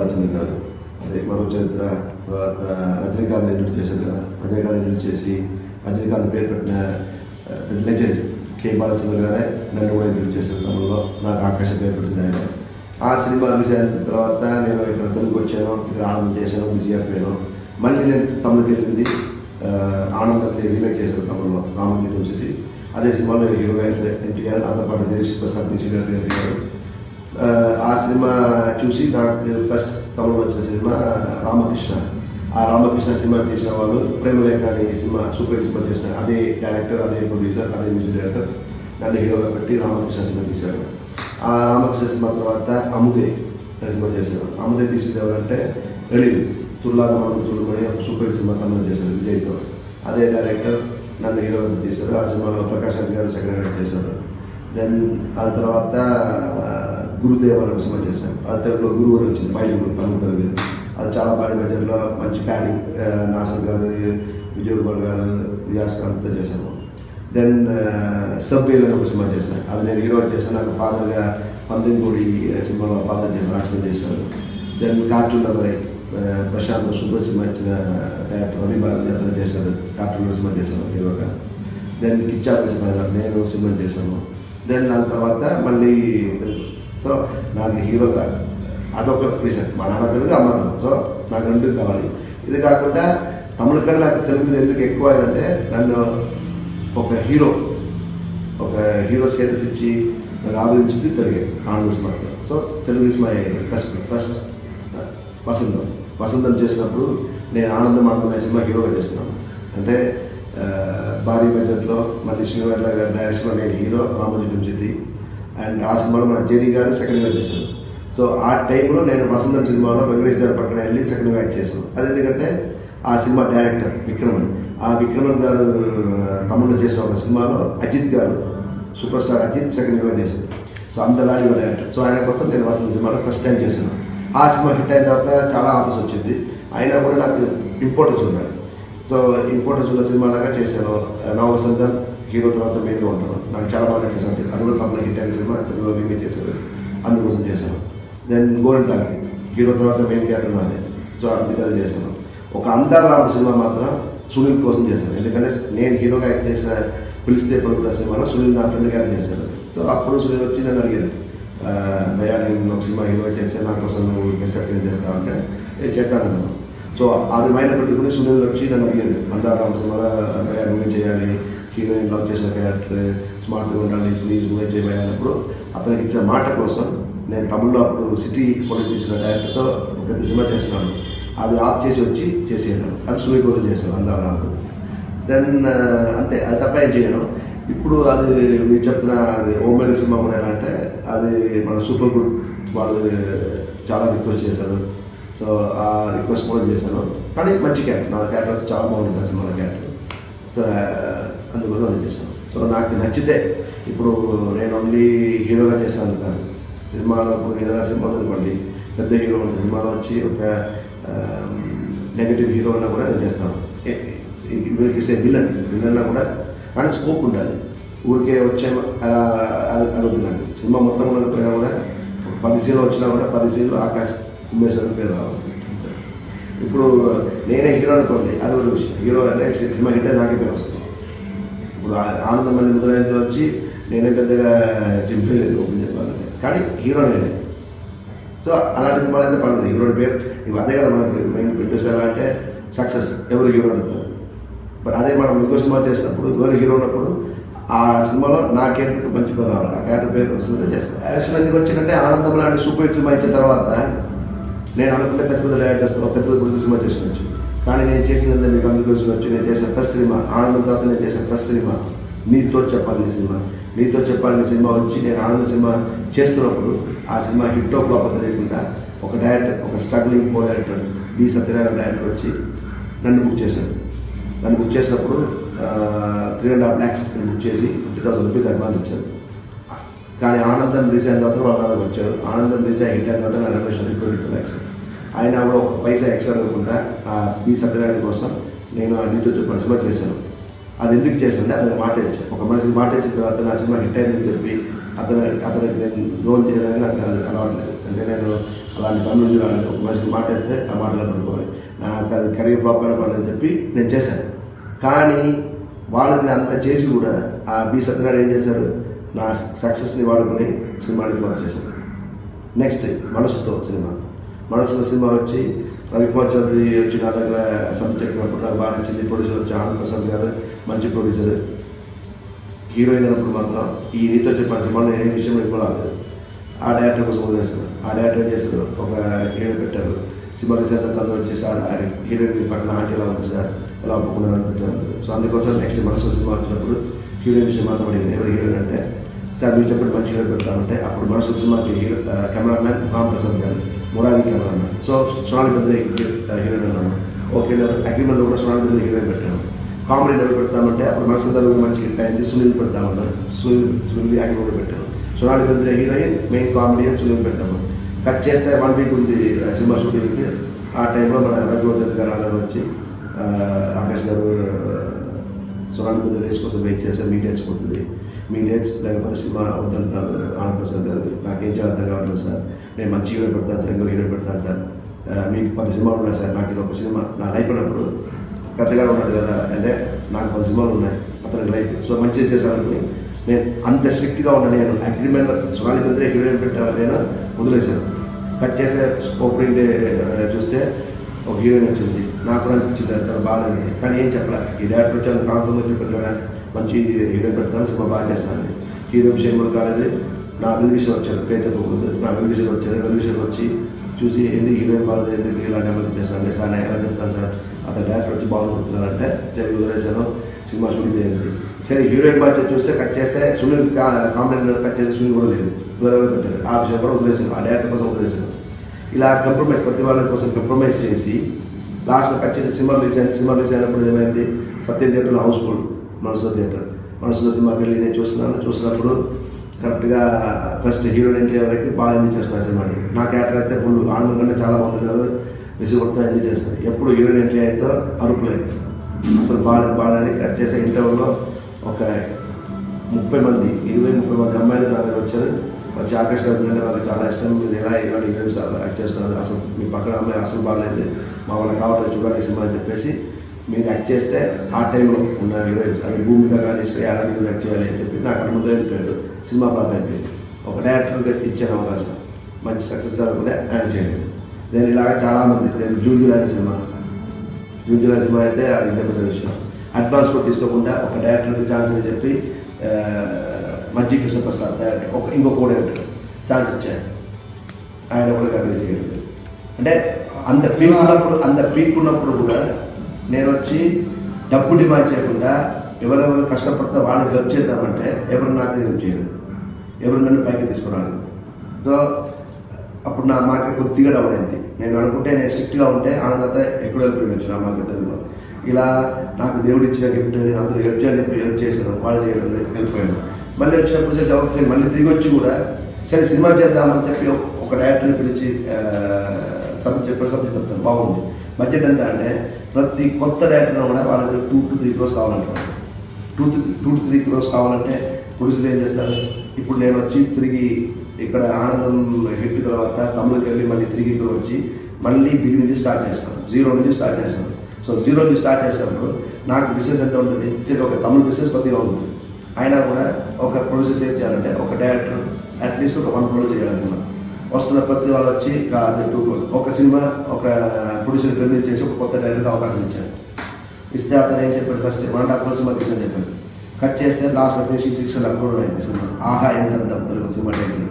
బాలచంద్ర గారు అదే మరో చరిత్ర తర్వాత రజనీకాంత్ ఇంట్రడ్యూస్ చేశారు కదా రజనీకాంత్ ఇంట్రడ్యూస్ చేసి రజనీకాంత్ పేరు పెట్టిన లెజెండ్ కె బాలచంద్ర గారే నన్ను కూడా ఇంట్రడ్యూస్ చేశారు తమిళలో నాకు ఆకాశం పేరు పెట్టింది ఆయన ఆ సినిమా రిలీజ్ అయిన తర్వాత నేను ఇక్కడ తెలుగు వచ్చాను ఇక్కడ ఆనందం చేశాను బిజీ అయిపోయాను మళ్ళీ నేను తమిళకి వెళ్ళింది ఆ, ఆనందాన్ని రీమేక్ చేశాను తమిళలో రామగీతం సిటీ అదే సినిమాలో నేను హీరోగా ఎన్టీఆర్ దాంతో పాటు దేశ్ ప్రసాద్ నుంచి ఎన్టీఆర్ ఆ, ఆ సినిమా చూసి నాకు ఫస్ట్ తమిళ వచ్చిన సినిమా రామకృష్ణ ఆ రామకృష్ణ సినిమా తీసిన వాళ్ళు ప్రేమలేఖ అనే సినిమా సూపర్ హిట్ సినిమా చేసిన అదే డైరెక్టర్ అదే ప్రొడ్యూసర్ అదే మ్యూజిక్ డైరెక్టర్ నన్ను హీరోగా పెట్టి రామకృష్ణ సినిమా తీశారు ఆ రామకృష్ణ సినిమా తర్వాత అముదే అనే సినిమా చేశారు అముదే తీసింది ఎవరంటే ఎలిల్ తుల్లాద మనం తుల్లుమని ఒక సూపర్ హిట్ సినిమా తమిళ చేశారు విజయ్తో అదే డైరెక్టర్ నన్ను హీరోగా తీశారు ఆ సినిమాలో ప్రకాష్ రాజ్ గారు సెకండ్ డైరెక్ట్ చేశారు దెన్ ఆ తర్వాత గురుదేవ్ అనే సినిమా చేశాను అది తెలుగులో గురువు అని వచ్చింది బయట తమిళ తెలుగు అది చాలా భారీ బడ్జెట్లో మంచి ప్యాడింగ్ నాసర్ గారు విజయ్ కుమార్ గారు రియాజ్ ఖాన్తో చేశాను దెన్ సబ్బేల్ అని ఒక సినిమా చేశాను అది నేను హీరో చేశాను నాకు ఫాదర్గా పందెంగూడి సినిమాలో ఫాదర్ చేశాను రాష్ట్రం చేశాను దెన్ కార్టూన్ మరి ప్రశాంత్ సూపర్ సినిమా ఇచ్చిన డైరెక్టర్ రవి భారతి అతను చేశారు కార్టూన్ సినిమా చేశాను హీరోగా దెన్ కిచ్చా సినిమా నేను సినిమా చేశాను దెన్ దాని తర్వాత మళ్ళీ సో నాకు హీరోగా అదొక రీజన్ మా నాన్న తెలుగు అమ్మ తెలుగు సో నాకు రెండు కావాలి ఇది కాకుండా తమిళ కన్నా నాకు తెలుగు మీద ఎందుకు ఎక్కువ అయిందంటే నన్ను ఒక హీరో ఒక హీరో స్టేటస్ ఇచ్చి నాకు ఆదరించింది తెలుగే ఆనంద్ మాత్రం so Telugu is my first first Vasantham Vasantham చేసినప్పుడు నేను ఆనందం ఆనందం సినిమా హీరోగా చేస్తున్నాను అంటే ఆ, భారీ బడ్జెట్లో మళ్ళీ శ్రీనివాట్ల గారి డైరెక్షన్లో నేను hero Ramoji film city and ఆ సినిమాలో మన జేడీ గారు సెకండ్ ఇయర్ చేశారు సో ఆ టైంలో నేను వసంతం సినిమాలో వెంకటేష్ గారి పక్కన వెళ్ళి సెకండ్ ఇయర్ యాక్ట్ చేశాను అది ఎందుకంటే ఆ సినిమా డైరెక్టర్ విక్రమన్ ఆ విక్రమన్ గారు ఆ, తమిళ్లో చేసిన ఒక సినిమాలో Ajith garu super star Ajith second year చేశారు సో అంత వాల్యూ డైరెక్టర్ సో ఆయన కోసం నేను వసంత సినిమాలో ఫస్ట్ టైం చేశాను ఆ సినిమా హిట్ అయిన తర్వాత చాలా ఆఫర్స్ వచ్చింది అయినా కూడా నాకు ఇంపార్టెన్స్ ఉన్నాడు సో ఇంపార్టెన్స్ ఉన్న సినిమా లాగా చేశాను నా వసంతం హీరో తర్వాత మెయిన్గా ఉంటాను నాకు చాలా బాగా నచ్చేసాను అది కూడా తప్పని హిట్ అయిన సినిమా తెలుగులో రిమేక్ చేశారు అందుకోసం చేశాను దెన్ గోరింటాకి హీరో తర్వాత మెయిన్ క్యారెక్టర్ నాదే సో అందుకే అది చేశాను ఒక అందాల రాముడు సినిమా మాత్రం సునీల్ కోసం చేశాను ఎందుకంటే నేను హీరోగా యాక్ట్ చేసిన పిలిస్తే పలుకుతా సినిమాలో సునీల్ నా ఫ్రెండ్ యాక్ట్ చేశాను సో అప్పుడు సునీల్ వచ్చి నన్ను అడిగారు ఆ, భయ్యా నేను ఒక సినిమా హీరో చేస్తే నా కోసం నువ్వు గెస్ట్ అప్లై చేస్తావంటే నేను చేస్తానన్నాను సో అది మైన పెట్టుకుని సునీల్ వచ్చి నన్ను అడిగారు అందాల రాముడు సినిమాలో భయ్యా నువ్వే చేయాలి హీరోయిన్ లవ్ చేసిన క్యారెక్టర్ స్మార్ట్గా ఉండాలి ప్లీజ్ నువ్వే చేయబోయే అన్నప్పుడు అతనికి ఇచ్చిన మాట కోసం నేను తమిళ్లో అప్పుడు సిటీ పోలీస్ తీసిన డైరెక్టర్తో ఒక పెద్ద సినిమా చేస్తున్నాను అది ఆఫ్ చేసి వచ్చి చేసేయడం అది సునీల్ కోసం చేశాను అందాల రాముడు దెన్ అంతే అది తప్ప ఏం చేయడం ఇప్పుడు అది మీరు చెప్తున్న అది ఓమెల్ సినిమా కూడా ఎలా అంటే అది మన సూపర్ గుడ్ వాళ్ళు చాలా రిక్వెస్ట్ చేశారు సో ఆ రిక్వెస్ట్ కూడా చేశాను కానీ మంచి క్యారెక్టర్ నా క్యారెక్టర్ వచ్చి చాలా బాగుంటుంది ఆ సినిమాలో క్యారెక్టర్ సో అందుకోసం అది చేశాను సో నాకు నచ్చితే ఇప్పుడు నేను ఓన్లీ హీరోగా చేశాను కాదు సినిమాలో ఇప్పుడు ఏదైనా సినిమా అనుకోండి పెద్ద హీరో ఉంటే సినిమాలో వచ్చి ఒక నెగిటివ్ హీరో అన్నా కూడా నేను చేస్తాను ఇసే విలన్ విలన్ కూడా కానీ స్కోప్ ఉండాలి ఊరికే వచ్చే అలా అది అది వద్దు నాకు సినిమా మొత్తం ఉండకపోయినా కూడా ఒక పది సీన్లు వచ్చినా కూడా పది సీన్లు ఆకాశ్ కుమ్మేశ్వరం పేరు రావాలి ఇప్పుడు నేనే హీరో అనుకోండి అది ఒక విషయం హీరో అంటే సినిమా హిట్ అయితే నాకే పేరు వస్తుంది ఇప్పుడు ఆ- ఆనందం మళ్ళీ ముద్రాయించి వచ్చి నేనే పెద్దగా చింపలేదు ఓపెన్ చెప్పాలంటే కానీ హీరో నేనే సో అలాంటి సినిమాలు అయితే పడదు హీరోడి పేరు ఇవి అదే కదా మనకి మెయిన్ ఇంట్రెస్ట్ ఎలా అంటే సక్సెస్ ఎవరు హీరో అడుగుతారు బట్ అదే మనం ఇంకో సినిమా చేసినప్పుడు ఎవరు హీరో ఉన్నప్పుడు ఆ సినిమాలో నా క్యారెక్టర్ మంచి పేరు రావాలి ఆ క్యారెక్టర్ పేరు వస్తుంటే చేస్తాను యాక్షన్ ఎందుకు వచ్చిందంటే ఆనందం లాంటి సూపర్ హిట్ సినిమా ఇచ్చిన తర్వాత నేను అనుకుంటే పెద్ద పెద్ద డైరెక్టర్స్ పెద్ద పెద్ద గురించి సినిమా చేసినచ్చు కానీ నేను చేసినంత మీకు అందరి గురించి వచ్చి నేను చేసిన ఫస్ట్ సినిమా ఆనందం తర్వాత నేను చేసిన ఫస్ట్ సినిమా నీతో చెప్పాలి నీ సినిమా నీతో చెప్పాలి నీ సినిమా వచ్చి నేను ఆనంద సినిమా చేస్తున్నప్పుడు ఆ సినిమా హిట్ ఆఫ్ ఫ్లాప్ తెలియకుండా ఒక డైరెక్టర్ ఒక struggling co director B Satyanarayana director వచ్చి నన్ను బుక్ చేశారు నన్ను బుక్ చేసినప్పుడు త్రీ అండ్ హాఫ్ ల్యాక్స్ నేను బుక్ చేసి ఫిఫ్టీ థౌసండ్ రూపీస్ అడ్వాన్స్ ఇచ్చారు కానీ ఆనందం రిలీజ్ అయిన తర్వాత వాళ్ళ దగ్గరకు వచ్చారు ఆనందం రిలీజ్ అయ్యి హిట్ అయిన తర్వాత నా రెవల్యూషన్ ట్వంటీ టూ ల్యాక్స్ ఆయన కూడా ఒక పైసా ఎక్స్ట్రా ఇవ్వకుండా ఆ బి సత్యనారాయణ కోసం నేను ఆ నీతో చెప్పిన సినిమా చేశాను అది ఎందుకు చేశానంటే అతనికి మాట ఇచ్చాను ఒక మనిషికి మాట ఇచ్చిన తర్వాత నా సినిమా హిట్ అయిందని చెప్పి అతను అతనికి నేను లోన్ చేయడానికి నాకు అది అలవాటు లేదు అంటే నేను అలాంటి పనులు నుంచి రాలేదు ఒక మనిషికి మాట వేస్తే ఆ మాటలో పడుకోవాలి నాకు అది కెరీర్ ఫ్లాప్ అయిన పని అని చెప్పి నేను చేశాను కానీ వాళ్ళకి నేను అంత చేసి కూడా ఆ బి సత్యనారాయణ ఏం చేశాడు నా సక్సెస్ని వాడుకొని సినిమాని ఫ్లాప్ చేశాడు నెక్స్ట్ మనసుతో సినిమా మనసులో సినిమా వచ్చి రవికుమార్ చౌదరి వచ్చి నా దగ్గర సబ్జెక్ట్ చెప్పినప్పుడు నాకు బాగా నచ్చింది ప్రొడ్యూసర్ వచ్చి ఆనంద్ ప్రసాద్ గారు మంచి ప్రొడ్యూసర్ హీరోయిన్ అయినప్పుడు మాత్రం ఈ నీతో చెప్పిన సినిమా నేను ఏ విషయం వెళ్ళిపోలేదు ఆ డైరెక్టర్ కోసం వదిలేస్తాను ఆ డైరెక్టర్ ఏం చేశారు ఒక హీరోయిన్ పెట్టారు సినిమా రీసెంట్ అందరూ వచ్చి సార్ ఆ హీరోయిన్ పక్కన ఆంటీ ఎలా ఉంది సార్ ఎలా ఒప్పుకున్నారు అని పెట్టారు సో అందుకోసం నెక్స్ట్ మనసు సినిమా వచ్చినప్పుడు హీరోయిన్ విషయం మాత్రం అడిగింది ఎవరు హీరోయిన్ అంటే సార్ మీరు చెప్పిన మంచి హీరో పెడతామంటే అప్పుడు మనసు సినిమాకి హీరో కెమెరామ్యాన్ రామ్ ప్రసాద్ గారు మొరాలి cameraman so Sonali Bendre heroine అన్నాను ఓకే నేను అగ్రిమెంట్లో కూడా సోనాలి బద్రి హీరోయిన్ పెట్టాను కామెడీ ఎవరు పెడతామంటే అప్పుడు మనసు దగ్గర మంచి హిట్ అయింది సునీల్ పెడతామన్నా సునీల్ సునీల్ యాక్టింగ్ కూడా పెట్టాను Sonali Bendre heroine main comedy అని సునీల్ పెట్టాము కట్ చేస్తే వన్ వీక్ ఉంది ఆ సినిమా షూటింగ్కి ఆ టైంలో మన రఘువర్ గారు అందరూ వచ్చి ఆ, ఆకాష్ గారు సోనాలి బద్రి రేస్ కోసం వెయిట్ చేస్తే మీ డేట్స్ పోతుంది మీ డేట్స్ లేకపోతే సినిమా వద్దంటారు ఆనంద్ ప్రసాద్ గారు నాకేం చేయాలి అర్థం కావట్లేదు సార్ నేను మంచి హీరో పెడతాను సార్ ఇంకో హీరో పెడతాను సార్ ఆ, మీకు పది సినిమాలు ఉన్నాయి సార్ నాకు ఇది ఒక సినిమా నా లైఫ్ ఉన్నప్పుడు కరెక్ట్గా ఉన్నాడు కదా అంటే నాకు పది సినిమాలు ఉన్నాయి అతనికి లైఫ్ సో మంచిగా చేశారని నేను అంత స్ట్రిక్ట్గా ఉన్నా నేను అగ్రిమెంట్లో సోనాలి బద్రే హీరోయిన్ పెట్టాను నేను వదిలేశాను కట్ చేసే ఓపెనింగ్ డే చూస్తే ఒక హీరోయిన్ వచ్చింది నాకు కూడా అనిపించింది అది తను బాగాలేదు కానీ ఏం చెప్పలే ఈ డైరెక్టర్ వచ్చి అంత కాన్ఫర్మ్ చెప్పారు కదా మంచి హీరోయిన్ పెడతాను సినిమా బాగా చేస్తాను హీరో విషయం కూడా కాలేదు నా వెల్విషర్ వచ్చారు పేరు చెప్పకూడదు నా వెల్విషర్ వచ్చారు వెల్విషర్ వచ్చి చూసి ఏంది హీరోయిన్ బాగాలేదు ఎందుకు ఇలా డెవలప్ చేస్తాను అంటే సార్ నేను ఎలా చెప్తాను సార్ అతను డైరెక్టర్ వచ్చి బాగుంది చెప్తున్నారంటే సరే వదిలేశాను సినిమా షూటింగ్ చేయండి సరే హీరోయిన్ బాగా చూస్తే కట్ చేస్తే సునీల్ కాంపిటెంట్ కట్ చేస్తే సునీల్ కూడా లేదు దూరంగా పెట్టారు ఆ విషయం కూడా వదిలేశాను ఆ డైరెక్టర్ కోసం వదిలేశాను ఇలా కంప్రమైజ్ ప్రతి వాళ్ళ కోసం కంప్రమైజ్ చేసి లాస్ట్లో కట్ చేసి సినిమా రిలీజ్ అయింది సినిమా రిలీజ్ అయినప్పుడు ఏమైంది సత్యం థియేటర్లో హౌస్ఫుల్ మనసులో థియేటర్ మనసులో సినిమాకి వెళ్ళి నేను చూస్తున్నాను చూసినప్పుడు కరెక్ట్గా ఫస్ట్ హీరోయిన్ ఎంట్రీ ఎవరికి బాగా ఎంజాయ్ చేస్తున్నారు సినిమాని నా క్యారెక్టర్ అయితే ఫుల్ ఆనందం కంటే చాలా బాగుంటున్నారు రిసీవ్ కొడుతున్నా ఎంజాయ్ చేస్తున్నారు ఎప్పుడు హీరోయిన్ ఎంట్రీ అయితే అరుపులే అసలు బాగాలేదు బాగాలేదని కట్ చేసే ఇంటర్వ్యూలో ఒక ముప్పై మంది ఇరవై ముప్పై మంది అమ్మాయిలు నా దగ్గర వచ్చారు వచ్చి ఆకాష్ గారు అంటే నాకు చాలా ఇష్టం మీరు ఎలా ఇలా ఈవెంట్స్ యాక్ట్ చేస్తున్నారు అసలు మీ పక్కన అమ్మాయి అసలు బాగాలేదు మా వాళ్ళకి కావట్లేదు చూడండి సినిమా అని చెప్పేసి మీరు యాక్ట్ చేస్తే ఆ టైంలో ఉన్న హీరోయిన్స్ అది భూమిక కానీ శ్రేయ అలాంటి మీరు యాక్ట్ చేయాలి అని చెప్పి నాకు అక్కడ ముందు వెళ్ళిపోయాడు సినిమా ఫ్లాప్ అయిపోయింది ఒక డైరెక్టర్గా ఇచ్చాను అవకాశం మంచి సక్సెస్ కూడా ఆయన చేయలేదు నేను ఇలాగ చాలామంది నేను జూన్ జూలై అనే సినిమా జూన్ జూలై సినిమా అయితే అది ఇంకా పెద్ద విషయం అడ్వాన్స్ కూడా తీసుకోకుండా ఒక డైరెక్టర్కి ఛాన్స్ అని చెప్పి ఆ, మజ్జి కృష్ణప్రసాద్ డైరెక్టర్ ఒక ఇంకో కో డైరెక్టర్ ఛాన్స్ ఇచ్చాను ఆయన కూడా కంటిన్యూ చేయలేదు అంటే అంత పీక్ ఉన్నప్పుడు అంత పీక్ ఉన్నప్పుడు కూడా నేను వచ్చి డబ్బు డిమాండ్ చేయకుండా ఎవరెవరు కష్టపడితే వాళ్ళకి హెల్ప్ చేద్దామంటే ఎవరు నాకు హెల్ప్ చేయలేదు ఎవరు నన్ను పైకి తీసుకురాలేదు సో అప్పుడు నా మార్కెట్ కొద్దిగా డౌన్ అయింది నేను అనుకుంటే నేను స్ట్రిక్ట్గా ఉంటే ఆనందత ఎక్కడ వెళ్ళిపోయి నా మార్కెట్ తెలుగులో ఇలా నాకు దేవుడు ఇచ్చిన గిఫ్ట్ నేను అందరూ హెల్ప్ చేయాలని చెప్పి హెల్ప్ చేశాను వాళ్ళు చేయడం వెళ్ళిపోయాను మళ్ళీ వచ్చినప్పుడు చేసి అవకాశం మళ్ళీ తిరిగి వచ్చి కూడా సరే సినిమా చేద్దామని చెప్పి ఒక డైరెక్టర్ని పిలిచి సబ్జెక్ట్ చెప్పిన సబ్జెక్ట్ చెప్తాను బాగుంది బడ్జెట్ ఎంత అంటే ప్రతి కొత్త డైరెక్టర్ కూడా వాళ్ళకి టూ టు త్రీ క్రోర్స్ కావాలంటారు two two two two three crores కావాలంటే ప్రొడ్యూసర్ ఏం చేస్తారు ఇప్పుడు నేను వచ్చి తిరిగి ఇక్కడ ఆనందం హిట్ తర్వాత తమిళకి వెళ్ళి మళ్ళీ తిరిగి ఇక్కడ వచ్చి మళ్ళీ బిగిన్ నుంచి స్టార్ట్ చేస్తాను జీరో నుంచి స్టార్ట్ చేస్తాను సో జీరో నుంచి స్టార్ట్ చేసినప్పుడు నాకు బిజినెస్ ఎంత ఉంటుంది చిన్న ఒక తమిళ బిజినెస్ కొద్దిగా ఉంటుంది అయినా కూడా ఒక ప్రొడ్యూసర్ ఏం చేయాలంటే ఒక డైరెక్టర్ అట్లీస్ట్ ఒక వన్ క్రోర్ చేయాలనుకున్నాను వస్తున్న ప్రతి వాళ్ళు వచ్చి కాదు టూ క్రోర్ ఒక సినిమా ఒక ప్రొడ్యూసర్ ట్రైనింగ్ చేసి ఒక కొత్త డైరెక్టర్కి అవకాశం ఇచ్చాను ఇస్తే అతను ఏం చెప్పాడు first one and half crore cinema తీసని చెప్పాడు కట్ చేస్తే last finishing six and crore అయింది సినిమా ఆహా ఎంత అంత తెలుగు సినిమా టైంకి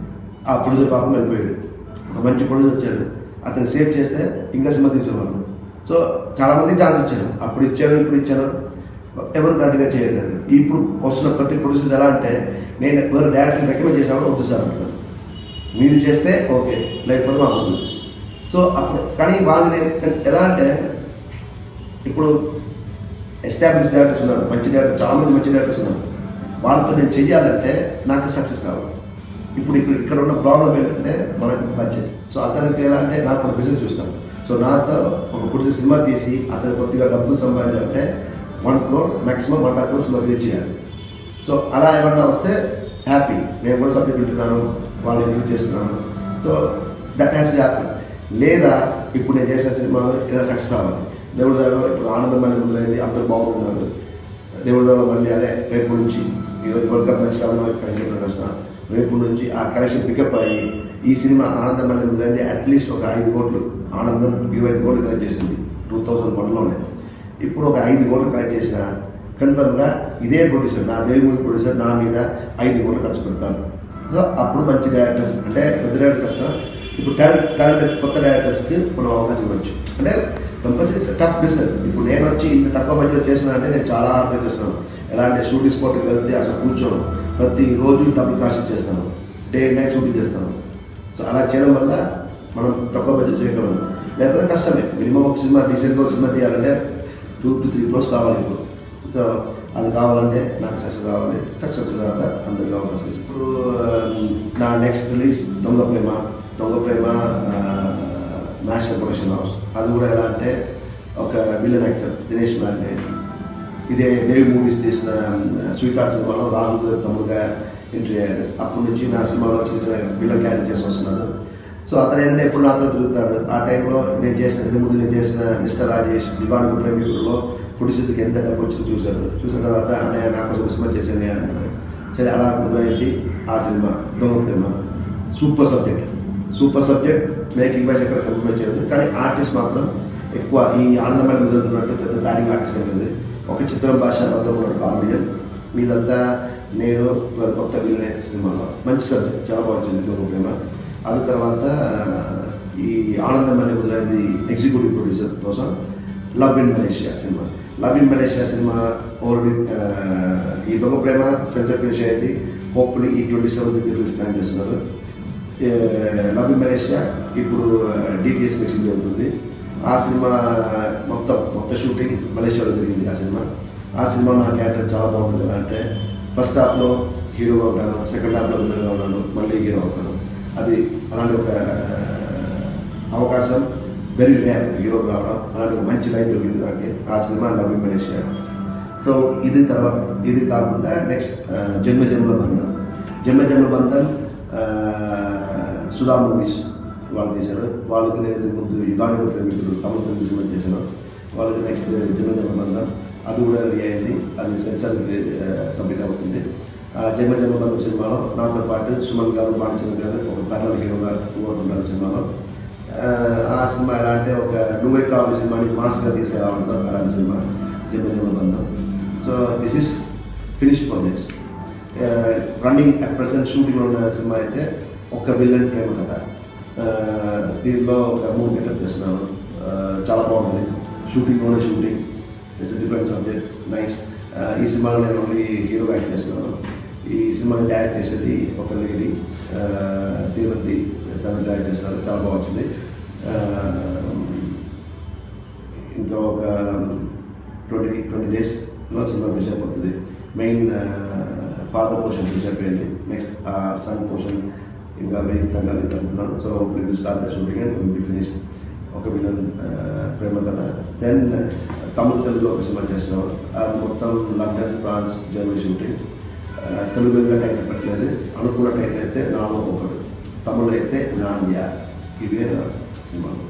ఆ ప్రొడ్యూసర్ పాపం వెళ్ళిపోయాడు ఒక మంచి ప్రొడ్యూసర్ వచ్చాడు అతను సేవ్ చేస్తే ఇంకా సినిమా తీసేవాళ్ళు సో చాలా మందికి ఛాన్స్ ఇచ్చాను అప్పుడు ఇచ్చాను ఇప్పుడు ఇచ్చాను ఎవరు కరెక్ట్గా చేయలేదు ఇప్పుడు వస్తున్న ప్రతి ప్రొడ్యూసర్ ఎలా అంటే నేను ఎవరు డైరెక్టర్ రికమెండ్ చేసినప్పుడు వద్దు సార్ అంటున్నాను మీరు చేస్తే ఓకే లేకపోతే మాకు వద్దు సో అప్పుడు కానీ వాళ్ళు నేను- ఎలా అంటే ఇప్పుడు ఎస్టాబ్లిష్ డైరెక్టర్స్ ఉన్నారు మంచి డైరెక్టర్స్ చాలా మంది మంచి డైరెక్టర్స్ ఉన్నారు వాళ్ళతో నేను చెయ్యాలంటే నాకు సక్సెస్ కావాలి ఇప్పుడు ఇప్పుడు ఇక్కడ ఉన్న ప్రాబ్లం ఏంటంటే మనకు బడ్జెట్ సో అతనికి ఎలా అంటే నాకు ఒక బిజినెస్ చూస్తాను సో నాతో ఒక పురుష సినిమా తీసి అతను కొద్దిగా డబ్బులు సంపాదించాలంటే one crore maximum one lakh crore cinema reach చేయాలి సో అలా ఏమన్నా వస్తే హ్యాపీ నేను కూడా సబ్జెక్ట్ వింటున్నాను వాళ్ళు ఇంటర్వ్యూ చేస్తున్నాను సో దట్ హ్యాస్ హ్యాపన్ లేదా ఇప్పుడు నేను చేసిన సినిమాలో ఏదైనా సక్సెస్ అవ్వాలి దేవుడి దగ్గర ఇప్పుడు ఆనందం మళ్ళీ మొదలైంది అందరూ బాగుంటున్నారు దేవుడి దగ్గర మళ్ళీ అదే రేపు నుంచి ఈరోజు వరల్డ్ కప్ మంచి కాబట్టి కనెక్షన్ కష్టం రేపు నుంచి ఆ కనెక్షన్ పికప్ అయ్యి ఈ సినిమా ఆనందం మళ్ళీ మొదలైంది అట్లీస్ట్ ఒక ఐదు కోట్లు ఆనందం ఇరవై ఐదు కోట్లు కనెక్ట్ చేసింది టూ థౌజండ్ వన్లోనే ఇప్పుడు ఒక ఐదు కోట్లు కలెక్ట్ చేసిన కన్ఫర్మ్గా ఇదే ప్రొడ్యూసర్ నా దేవుడి ప్రొడ్యూసర్ నా మీద ఐదు కోట్లు ఖర్చు పెడతాను సో అప్పుడు మంచి డైరెక్టర్స్ అంటే పెద్ద డైరెక్టర్ కష్టం ఇప్పుడు టాలెంట్ టాలెంట్ కొత్త డైరెక్టర్స్కి మనం అవకాశం ఇవ్వచ్చు అంటే కంపల్సరీ టఫ్ బిజినెస్ ఇప్పుడు నేను వచ్చి ఇంత తక్కువ మధ్యలో చేసిన అంటే నేను చాలా హార్డ్గా చేస్తున్నాను ఎలా అంటే షూటింగ్ స్పాట్కి వెళ్తే అసలు కూర్చోను ప్రతిరోజు డబ్బులు కాస్ట్ చేస్తాను డే అండ్ నైట్ షూటింగ్ చేస్తాను సో అలా చేయడం వల్ల మనం తక్కువ బడ్జెట్ చేయగలం లేకపోతే కష్టమే మినిమం ఒక సినిమా డీసెంట్గా ఒక సినిమా తీయాలంటే టూ టు త్రీ క్రోర్స్ కావాలి ఇప్పుడు సో అది కావాలంటే నాకు సక్సెస్ కావాలి సక్సెస్ తర్వాత అందరికీ అవకాశం ఇస్తాను. ఇప్పుడు ఆ, నా నెక్స్ట్ రిలీజ్ దొంగ ప్రేమ దొంగ ప్రేమ నేషనల్ ప్రొడక్షన్ హౌస్ అది కూడా ఎలా అంటే ఒక విలన్ యాక్టర్ దినేష్ మాండే ఇదే దేవి మూవీస్ తీసిన స్వీట్ హార్ట్ సినిమాలో రాహుల్ గారు తమ్ముడుగా ఎంట్రీ అయ్యాడు అప్పటి నుంచి నా సినిమాలో చిన్న చిన్న విలన్ క్యారెక్టర్ చేసి వస్తున్నాడు సో అతను ఏంటంటే ఎప్పుడు నాతో తిరుగుతాడు ఆ టైంలో నేను చేసిన ఇంతకు ముందు నేను చేసిన మిస్టర్ రాజేష్ దివాణి ప్రేమికుల్లో ప్రొడ్యూసర్స్కి ఎంత డబ్బు వచ్చి చూశాడు చూసిన తర్వాత అన్నయ్య నాకు కోసం సినిమా చేశాను అన్నాడు సరే అలా మొదలైంది ఆ cinema Donga Prema super subject super subject making wise ఎక్కడ కంప్లీట్ చేయలేదు కానీ ఆర్టిస్ట్ మాత్రం ఎక్కువ ఈ ఆనందమైన మొదలుతున్నట్టు పెద్ద బ్యాటింగ్ ఆర్టిస్ట్ అనేది ఒక చిత్రం భాష మొత్తం ఉన్నాడు కామెడియన్ మీదంతా నేను ఒక కొత్త విలనే సినిమాలో మంచి సబ్జెక్ట్ చాలా బాగుంది దొంగ ప్రేమ అది తర్వాత ఈ ఆనందమని మొదలైంది ఎగ్జిక్యూటివ్ ప్రొడ్యూసర్ కోసం love in Malaysia cinema love in Malaysia cinema already ఈ దొంగ ప్రేమ సెన్సర్ ఫినిష్ అయింది హోప్ఫుల్లీ ఈ ట్వంటీ సెవెంత్ రిలీజ్ ప్లాన్ చేస్తున్నారు లవ్ ఇన్ మలేషియా ఇప్పుడు డిటిఎస్ మిక్సింగ్ జరుగుతుంది ఆ సినిమా మొత్తం మొత్తం షూటింగ్ మలేషియాలో జరిగింది ఆ సినిమా ఆ సినిమా నా క్యారెక్టర్ చాలా బాగుంటుంది ఎలా అంటే ఫస్ట్ హాఫ్లో హీరోగా ఉంటాను సెకండ్ హాఫ్లో విలన్గా ఉన్నాను మళ్ళీ హీరో అవుతాను అది అలాంటి ఒక అవకాశం వెరీ రేర్ హీరో రావడం అలాంటి ఒక మంచి లైఫ్ దొరికింది నాకు ఆ cinema love in Malaysia so ఇది తర్వాత ఇది కాకుండా నెక్స్ట్ జన్మ జన్మ బంధం జన్మ జన్మ బంధం ఆ, సుధా మూవీస్ వాళ్ళు తీశారు వాళ్ళకి నేను ఇంతకు ముందు యుగానికి ప్రేమికులు తమిళ తెలుగు సినిమా చేశాను వాళ్ళకి నెక్స్ట్ జన్మ జన్మ బంధం అది కూడా రెడీ అయింది అది సెన్సార్ సబ్మిట్ అవుతుంది ఆ జన్మ జన్మ బంధం సినిమాలో నాతో పాటు సుమన్ గారు బాణచంద్ర గారు ఒక కర్నల్ హీరోగా ఉన్నారు సినిమాలో ఆ, ఆ సినిమా ఎలా అంటే ఒక నువ్వే కావాలి సినిమాని మాస్గా తీసేవాళ్ళతో అలాంటి cinema Janma Janma Bandham so this is finish projects running at present shooting ఉన్న సినిమా అయితే ఒక విలన్ ప్రేమ కథ ఆ, దీనిలో ఒక మూడు గెటప్ చేస్తున్నాను ఆ, చాలా బాగుంది షూటింగ్లోనే shooting it's different subject nice ఈ సినిమాలో నేను ఓన్లీ హీరోగా యాక్ట్ చేస్తున్నాను ఈ సినిమాని డైరెక్ట్ చేసేది ఒక లేడీ దేవతి తను డైరెక్ట్ చేస్తున్నారు చాలా బాగుంది ఇంకా ఒక ట్వంటీ ట్వంటీ డేస్లో సినిమా ఫినిష్ అయిపోతుంది మెయిన్ ఫాదర్ పోర్షన్ ఫినిష్ అయిపోయింది నెక్స్ట్ సన్ పోర్షన్ ఇంకా వెయ్యి తగ్గాలి తగ్గుతున్నాడు so will start the shooting and will be finished ఒక విలన్ ప్రేమ కథ దెన్ తమిళ తెలుగు ఒక సినిమా చేస్తున్నాం అది మొత్తం London France Germany shooting Telugu ఇంకా టైటిల్ పెట్టలేదు అనుకున్న టైటిల్ అయితే నాలో ఒకడు తమిళ అయితే నాణ్య ఇవే నా సినిమాలు